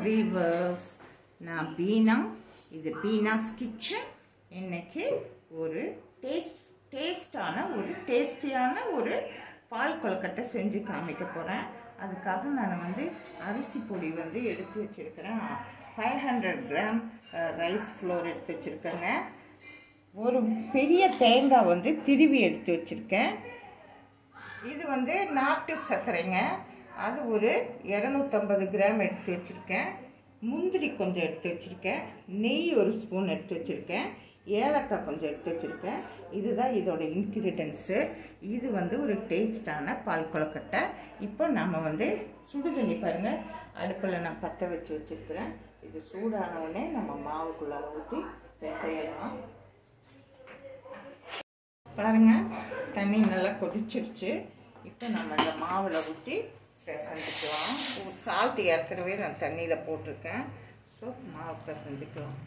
viewers நான் பீனா இது பீனாஸ் kitchen இன்னைக்கு ஒரு டேஸ்ட் டேஸ்டான ஒரு டேஸ்டியான ஒரு பால் கொழுக்கட்டை செஞ்சு காமிக்க போகிறேன் அதுக்காக நான் வந்து அரிசி பொடி வந்து எடுத்து வச்சுருக்கிறேன் five hundred gram rice flour எடுத்து வச்சுருக்கேங்க ஒரு பெரிய தேங்காய் வந்து திருவி எடுத்து வச்சுருக்கேன் இது வந்து நாட்டு சர்க்கரைங்க அது ஒரு இரநூத்தம்பது கிராம் எடுத்து வச்சுருக்கேன் முந்திரி கொஞ்சம் எடுத்து வச்சுருக்கேன் நெய் ஒரு ஸ்பூன் எடுத்து வச்சுருக்கேன் ஏலக்காய் கொஞ்சம் எடுத்து வச்சுருக்கேன் இதுதான் இதோட இன்க்ரீடியன்ஸு இது வந்து ஒரு டேஸ்டான பால் கொழுக்கட்டை இப்போ நம்ம வந்து சுடு தண்ணி பாருங்கள் அடுப்பில் நான் பற்ற வச்சு வச்சுருக்கிறேன் இது சூடான உடனே நம்ம மாவுக்குள்ளே ஊற்றி பிசையலாம் பாருங்க தண்ணி நல்லா கொதிச்சிருச்சு இப்போ நம்ம இந்த மாவில் ஊற்றி பிசைஞ்சுக்கலாம் சால்ட் ஏற்கனவே நான் தண்ணியில் போட்டிருக்கேன் ஸோ மாவு பிசைஞ்சுக்கலாம்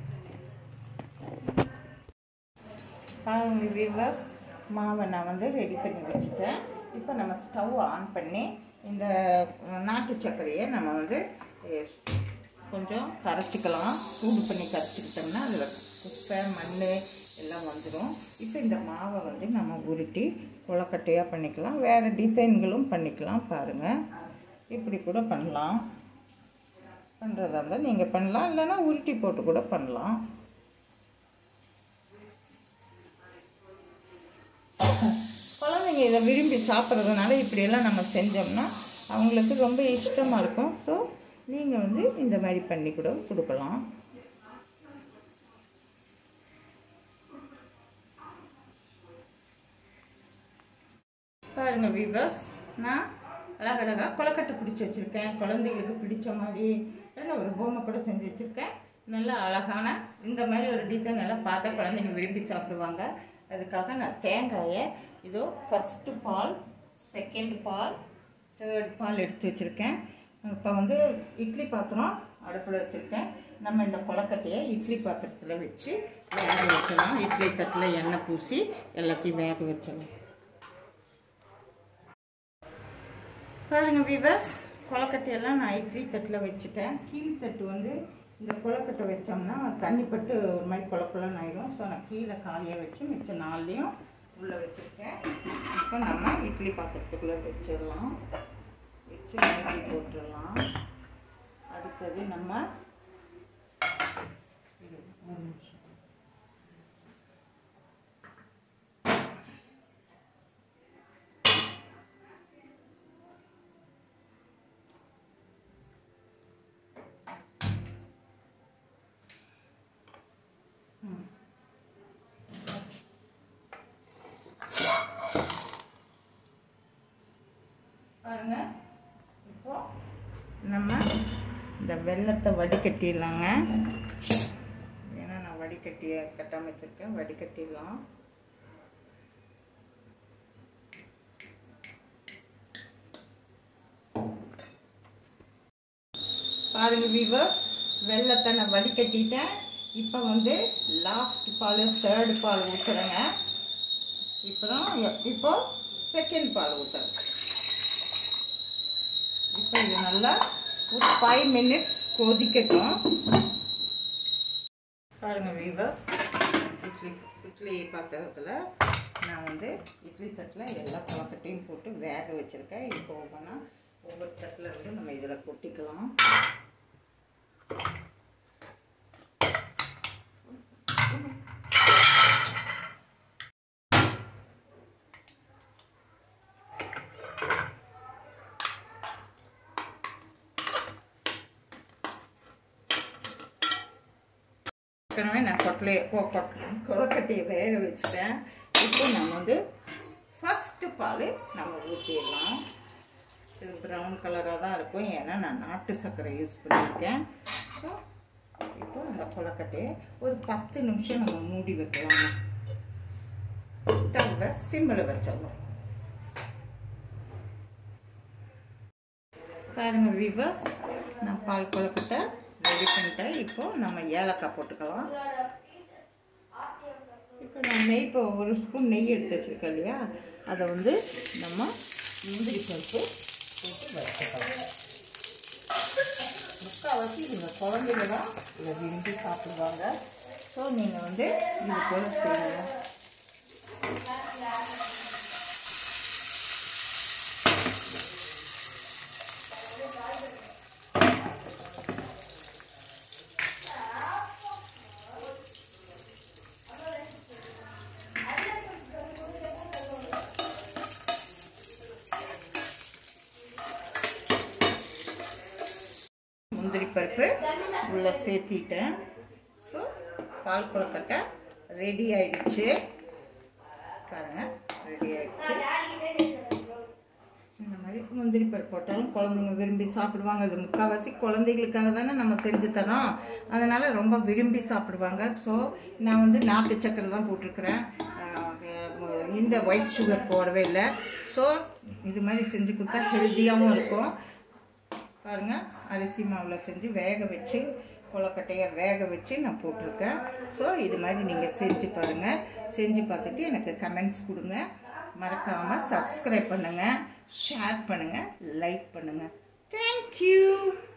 பாருங்க வீவர்ஸ் மாவை நான் வந்து ரெடி பண்ணி வச்சுட்டேன் இப்போ நம்ம ஸ்டவ் ஆன் பண்ணி இந்த நாட்டு சர்க்கரையை நம்ம வந்து eh, கொஞ்சம் கரைச்சிக்கலாம் சூடு பண்ணி கரைச்சிக்கிட்டோம்னா அதில் குப்பை மண் எல்லாம் வந்துடும் இப்போ இந்த மாவை வந்து நம்ம உருட்டி கொழக்கட்டையாக பண்ணிக்கலாம் வேறு டிசைன்களும் பண்ணிக்கலாம் பாருங்கள் இப்படி கூட பண்ணலாம் பண்ணுறதா இருந்தால் நீங்கள் பண்ணலாம் இல்லைன்னா உருட்டி போட்டு கூட பண்ணலாம் குழந்தைங்க இதை விரும்பி சாப்பிட்றதுனால இப்படியெல்லாம் நம்ம செஞ்சோம்னா அவங்களுக்கு ரொம்ப இஷ்டமாக இருக்கும் ஸோ நீங்கள் வந்து இந்த மாதிரி பண்ணி கூட கொடுக்கலாம் பாருங்கள் வீவர்ஸ் நான் அழகழகாக கொலக்கட்டை பிடிச்சி வச்சுருக்கேன் குழந்தைங்களுக்கு பிடிச்ச மாதிரி நான் ஒரு பொம்மை கூட செஞ்சு வச்சுருக்கேன் நல்லா அழகான இந்த மாதிரி ஒரு டிசைன் எல்லாம் பார்த்தா குழந்தைங்க விரும்பி சாப்பிடுவாங்க அதுக்காக நான் தேங்காயை இதோ ஃபஸ்ட்டு பால் செகண்ட் பால் தேர்ட் பால் எடுத்து வச்சுருக்கேன் இப்போ வந்து இட்லி பாத்திரம் அடுப்பில் வச்சுருக்கேன் நம்ம இந்த கொலக்கட்டையை இட்லி பாத்திரத்தில் வச்சு வேக வச்சிடலாம் இட்லி தட்டில் எண்ணெய் பூசி எல்லாத்தையும் வேக வச்சிடலாம் பாருங்க வீவர்ஸ் கொலக்கட்டையெல்லாம் நான் இட்லி தட்டில் வச்சுட்டேன் கீழ் தட்டு வந்து இந்த கொலக்கட்டை வச்சோம்னா தண்ணி பட்டு ஒரு மாதிரி குழப்பலன்னு ஆயிடும் ஸோ நான் கீழே காலியாக வச்சு மிச்சம் நாள்லேயும் உள்ளே வச்சுருக்கேன் இப்போ நம்ம இட்லி பாத்திரத்துக்குள்ளே வச்சிடலாம் வச்சு மூடி போட்டுடலாம் அடுத்தது நம்ம இரு, ஒரு நிமிஷம் பாருங்க இப்போ நம்ம இந்த வெள்ளத்தை வடிகட்டிடலாங்க ஏன்னா நான் வடிகட்டிய கட்டாம வச்சிருக்கேன் வடிகட்டிடலாம் பாருங்க வீவர்ஸ் வெள்ளத்தை நான் வடிகட்டிட்டேன் இப்போ வந்து லாஸ்ட் பால் தேர்ட் பால் ஊற்றுறேங்க இப்போ இப்போ செகண்ட் பால் ஊற்றுறேன் இப்போ இது நல்லா ஒரு ஃபைவ் மினிட்ஸ் கொதிக்கட்டும் பாருங்க வீவர்ஸ் இட்லி இட்லி பாத்திரத்தில் நான் வந்து இட்லி தட்டில் எல்லா பாத்திரத்தையும் போட்டு வேக வச்சுருக்கேன் இப்போ ஒவ்வொன்றா ஒவ்வொரு தட்டில் இருந்து நம்ம இதில் கொட்டிக்கலாம் ஏற்கனவே நான் கொட்டலையை கொலக்கட்டையை வேக வச்சுட்டேன் இப்போ நம்ம வந்து ஃபஸ்ட்டு பால் நம்ம ஊற்றிடலாம் இது ப்ரௌன் கலராக தான் இருக்கும் ஏன்னா நான் நாட்டு சர்க்கரை யூஸ் பண்ணியிருக்கேன் ஸோ இப்போ இந்த கொலக்கட்டையை ஒரு பத்து நிமிஷம் நம்ம மூடி வைக்கலாம் ஸ்டவ்வை சிம்மில் வச்சிடலாம் பாருங்க வீவர்ஸ் நான் பால் கொலக்கட்டை ரெடி பண்ணிட்டேன் இப்போ நம்ம ஏலக்காய் போட்டுக்கலாம் இப்போ நான் நெய் இப்போ ஒரு ஸ்பூன் நெய் எடுத்து வச்சுருக்கேன் இல்லையா அதை வந்து நம்ம முந்திரி பருப்பு போட்டு வச்சுக்கலாம் முக்கால்வாசி இந்த குழந்தைங்க தான் இதை விரும்பி சாப்பிடுவாங்க ஸோ நீங்கள் வந்து இது போல் செய்யுங்க முந்திரி பருப்பு உள்ளே சேர்த்திட்டேன் ஸோ பால் கொழுக்கட்டை ரெடி ஆயிடுச்சு பாருங்க ரெடி ஆயிடுச்சு இந்த மாதிரி முந்திரி பருப்பு போட்டாலும் குழந்தைங்க விரும்பி சாப்பிடுவாங்க அது முக்கால்வாசி குழந்தைகளுக்காக தானே நம்ம செஞ்சு தரோம் அதனால் ரொம்ப விரும்பி சாப்பிடுவாங்க ஸோ நான் வந்து நாட்டு சக்கரை தான் போட்டிருக்கிறேன் ஆஹ் இந்த ஒயிட் சுகர் போடவே இல்லை ஸோ இது மாதிரி செஞ்சு கொடுத்தா ஹெல்த்தியாகவும் இருக்கும் பாருங்கள் அரிசி மாவில் செஞ்சு வேக வச்சு கொலக்கட்டையை வேக வச்சு நான் போட்டிருக்கேன் ஸோ இது மாதிரி நீங்கள் செஞ்சு பாருங்கள் செஞ்சு பார்த்துட்டு எனக்கு கமெண்ட்ஸ் கொடுங்க மறக்காமல் சப்ஸ்கிரைப் பண்ணுங்கள் ஷேர் பண்ணுங்கள் லைக் பண்ணுங்கள் தேங்க்யூ